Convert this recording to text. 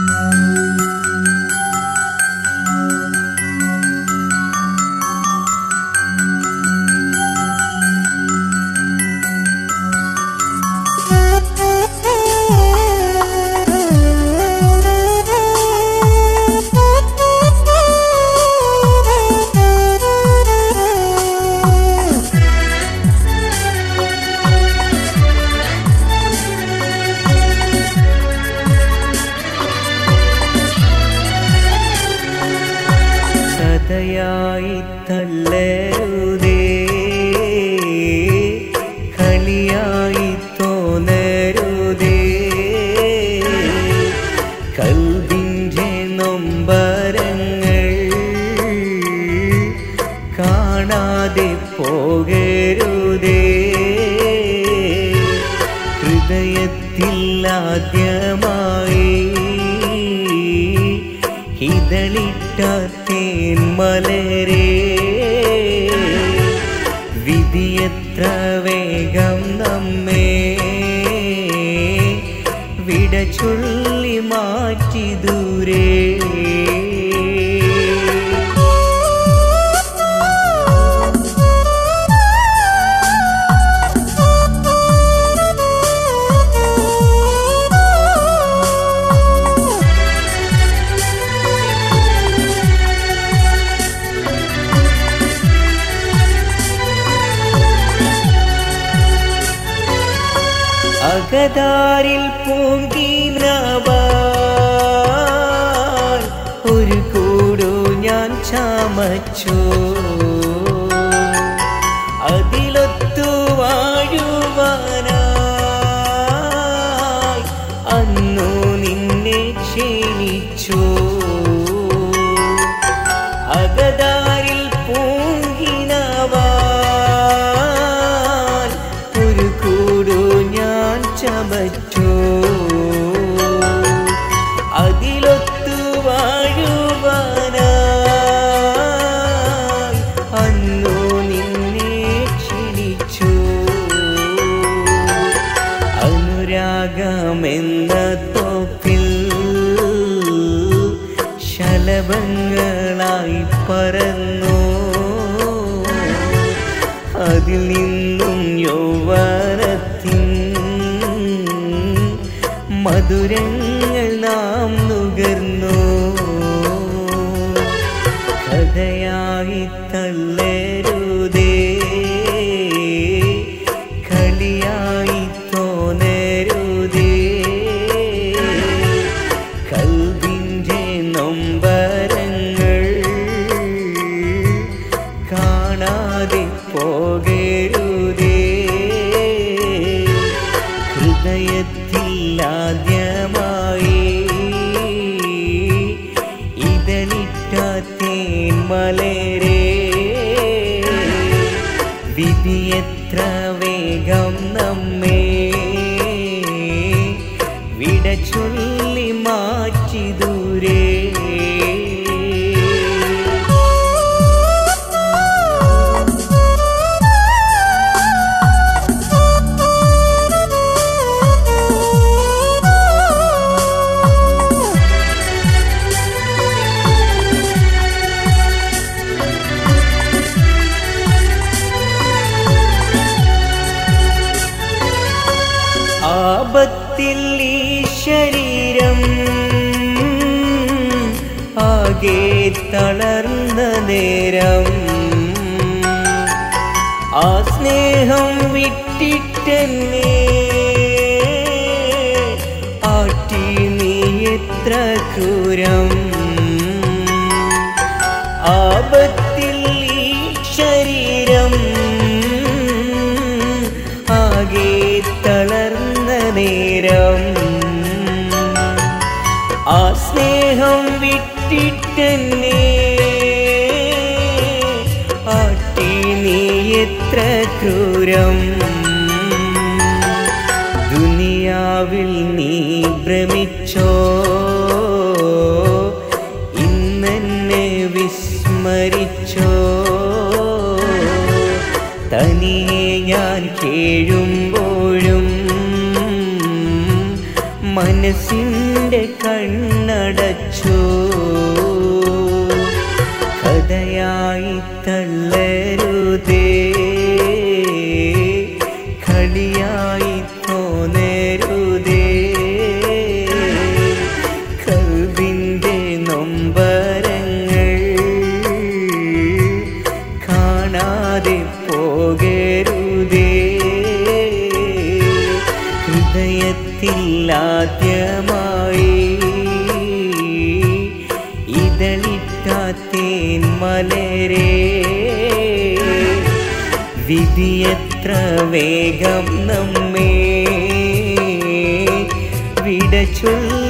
സതയായി തള്ളരുതേ കളിയായി തോന്നരുതേ കൽവിൻ്റെ നൊമ്പരങ്ങൾ കാണാതെ പോകരുതേ ഹൃദയത്തിൽ ആദ്യമായി ഇതളിട്ട തേന്മലരേ വിധിയത്ര വേഗം നമ്മെ വിട ചൊല്ലി മാറ്റി ദൂരേ അകതാരിൽ പൂങ്കീനവാൻ ഒരു കൂടു ഞാൻ ചമച്ചു അതിലൊത്തു വാഴുവാനായി അന്നു നിന്നെ ക്ഷണിച്ചു അകതാരിൽ പൂങ്കിനവാൻ ഒരു കൂടു ഞാൻ ചമച്ചു അതിലൊത്തു വാഴുവാനായി അന്നു നിന്നെ ക്ഷണിച്ചു അനുരാഗമെന്ന തോപ്പിൽ ശലഭങ്ങളായി പറന്നു അതിൽ നിന്നും യൗവനത്തിൻ മധുരങ്ങൾ നാം നുകർന്നു കഥയായി തള്ളരുതേ കളിയായി തോന്നരുതേ കൽവിൻ്റെ നൊമ്പരങ്ങൾ കാണാതെ പോകരുതേ ഹൃദയത്തിൽ ആദ്യമായി ഇതളിട്ട തേന്മലരേ വിധി എത്ര വേഗം നമ്മെ വിട ചൊല്ലി മാറ്റി ദൂരേ ആപത്തിൽ ഈ ശരീരം ആകെ തളർന്ന നേരം ആ സ്നേഹം വിട്ടിട്ടെന്നെ ആട്ടി നീ എത്ര ക്രൂരം ആപത്തിൽ ഈ ശരീരം ആകെ തളർന്ന നേരം ആ സ്നേഹം വിട്ടിട്ടെന്നെ ആട്ടി നീ എത്ര ക്രൂരം ദുനിയാവിൽ നീ ഭ്രമിച്ചോ ഇന്നെന്നെ വിസ്മരിച്ചോ തനിയെ ഞാൻ കേഴുമ്പോഴും മനസ്സിൻ്റെ കണ്ണടച്ചു കഥയായി തള്ളരുതേ കളിയായി തോന്നരുതേ കൽവിൻ്റെ നൊമ്പരങ്ങൾ കാണാതെ പോകരുതേ ഹൃദയത്തിൽ ആദ്യമായി ഇതളിട്ടാത്തേൻ മലരേ വിധിയത്ര വേഗം നമ്മെ വിട ചൊല്ല